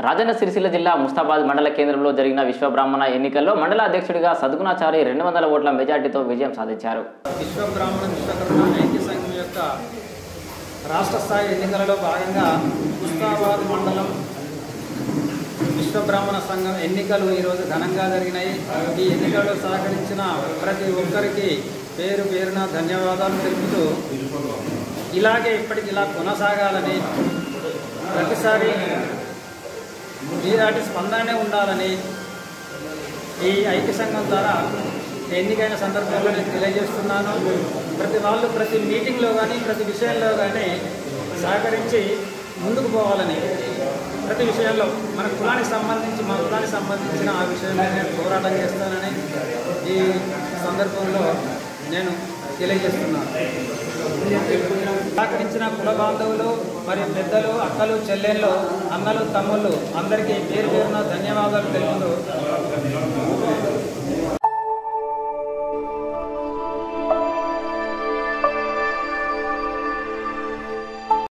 రాజన్న సిరిసిల్ల జిల్లా ముస్తాబాద్ మండల కేంద్రంలో జరిగిన విశ్వబ్రాహ్మణ ఎన్నికల్లో మండల అధ్యక్షుడిగా సద్గుణాచారి రెండు వందల ఓట్ల మెజార్టీతో విజయం సాధించారు విశ్వ బ్రాహ్మణ విశ్వకర్మ ఐక్య సంఘం యొక్క రాష్ట్ర స్థాయి ఎన్నికలలో భాగంగా ముస్తాబాద్ మండలం విశ్వ బ్రాహ్మణ సంఘం ఎన్నికలు ఈరోజు ఘనంగా జరిగినాయి ఈ ఎన్నికల్లో సహకరించిన ప్రతి ఒక్కరికి పేరు పేరున ధన్యవాదాలు తెలుపుతూ ఇలాగే ఇప్పటికి ఇలా కొనసాగాలని ప్రతిసారి మీలాంటి స్పందనే ఉండాలని ఈ ఐక్య సంఘం ద్వారా ఎన్నికైన సందర్భంలో నేను తెలియజేస్తున్నాను ప్రతి వాళ్ళు ప్రతి మీటింగ్లో కానీ ప్రతి విషయంలో కానీ సహకరించి ముందుకు పోవాలని ప్రతి విషయంలో మన కులానికి సంబంధించి మా కులానికి సంబంధించిన ఆ విషయంలో నేను పోరాటం చేస్తానని ఈ సందర్భంలో నేను తెలియజేస్తున్నాను సహకరించిన కుల బాంధవులు మరియు పెద్దలు అక్కలు చెల్లెళ్ళు అన్నలు తమ్ముళ్ళు అందరికీ పేరు పేరున ధన్యవాదాలు తెలుపుతూ